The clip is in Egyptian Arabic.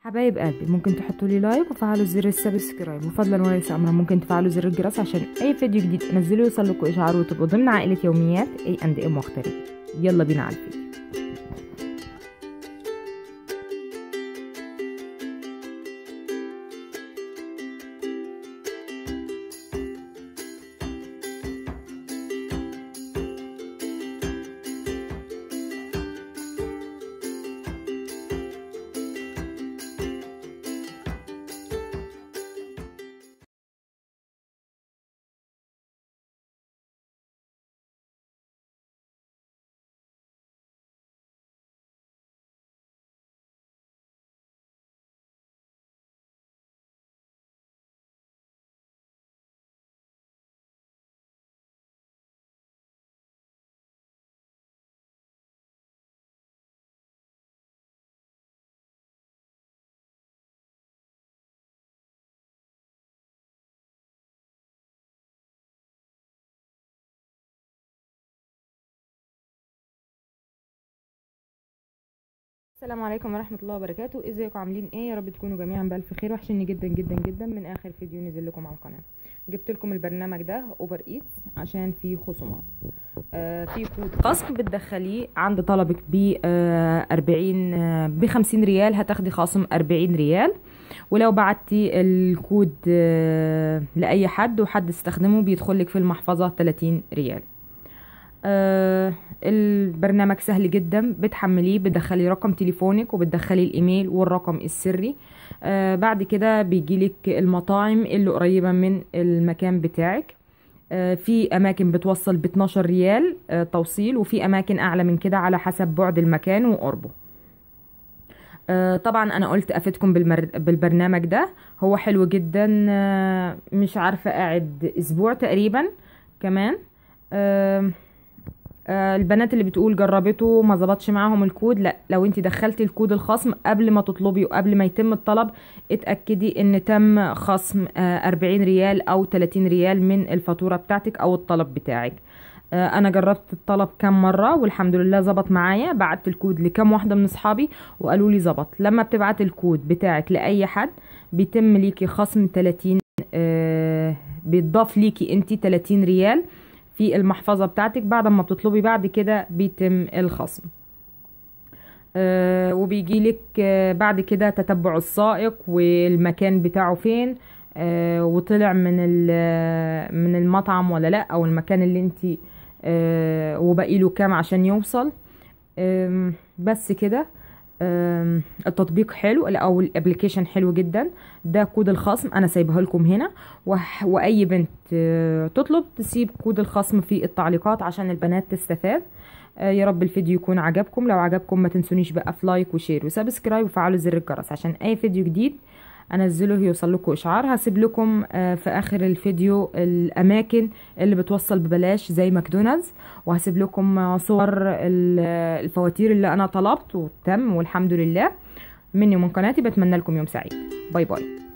حبايب قلبي ممكن تحطوا لي لايك وفعلوا زر السبسكرايب وفضلا وليس امرا ممكن تفعلوا زر الجرس عشان اي فيديو جديد انزله يوصل لكم اشعار وتبقوا ضمن عائله يوميات اي اند ام مختلف يلا بينا على الفيديو السلام عليكم ورحمة الله وبركاته ازيكم عاملين ايه يا رب تكونوا جميعا بألف خير وحشني جدا جدا جدا من اخر فيديو نزل لكم على القناة جبت لكم البرنامج ده اوبر ايتس عشان فيه خصومات آه في كود خصم بتدخليه عند طلبك ب آه 40 آه ب 50 ريال هتاخدي خصم 40 ريال ولو بعتي الكود آه لاي حد وحد استخدمه بيدخل لك في المحفظة 30 ريال آه البرنامج سهل جدا بتحمليه بتدخلي رقم تليفونك وبتدخلي الايميل والرقم السري آه بعد كده بيجيلك المطاعم اللي قريبة من المكان بتاعك آه في اماكن بتوصل ب 12 ريال آه توصيل وفي اماكن اعلى من كده على حسب بعد المكان وقربه آه طبعا انا قلت افيدكم بالمر... بالبرنامج ده هو حلو جدا آه مش عارفة قاعد اسبوع تقريبا كمان آه البنات اللي بتقول جربته ما ظبطش معاهم الكود لا لو انت دخلتي الكود الخصم قبل ما تطلبي وقبل ما يتم الطلب اتاكدي ان تم خصم 40 ريال او 30 ريال من الفاتوره بتاعتك او الطلب بتاعك انا جربت الطلب كام مره والحمد لله ظبط معايا بعت الكود لكام واحده من اصحابي وقالوا لي ظبط لما بتبعت الكود بتاعك لاي حد بيتم ليكي خصم 30 آه بيتضاف ليكي انت 30 ريال في المحفظة بتاعتك بعد ما بتطلبي بعد كده بيتم الخصم آه وبيجيلك آه بعد كده تتبع السائق والمكان بتاعه فين آه وطلع من من المطعم ولا لا او المكان اللي انت آه وبقي له كام عشان يوصل آه بس كده التطبيق حلو او الابلكيشن حلو جدا ده كود الخصم انا سايبها لكم هنا واي بنت تطلب تسيب كود الخصم في التعليقات عشان البنات تستفاد يا رب الفيديو يكون عجبكم لو عجبكم ما تنسونيش بقى في لايك وشير وسبسكرايب وفعلوا زر الجرس عشان اي فيديو جديد انزله يوصل لكم اشعار هسيب لكم في اخر الفيديو الاماكن اللي بتوصل ببلاش زي ماكدونالدز وهسيب لكم صور الفواتير اللي انا طلبت وتم والحمد لله مني ومن قناتي بتمنى لكم يوم سعيد باي باي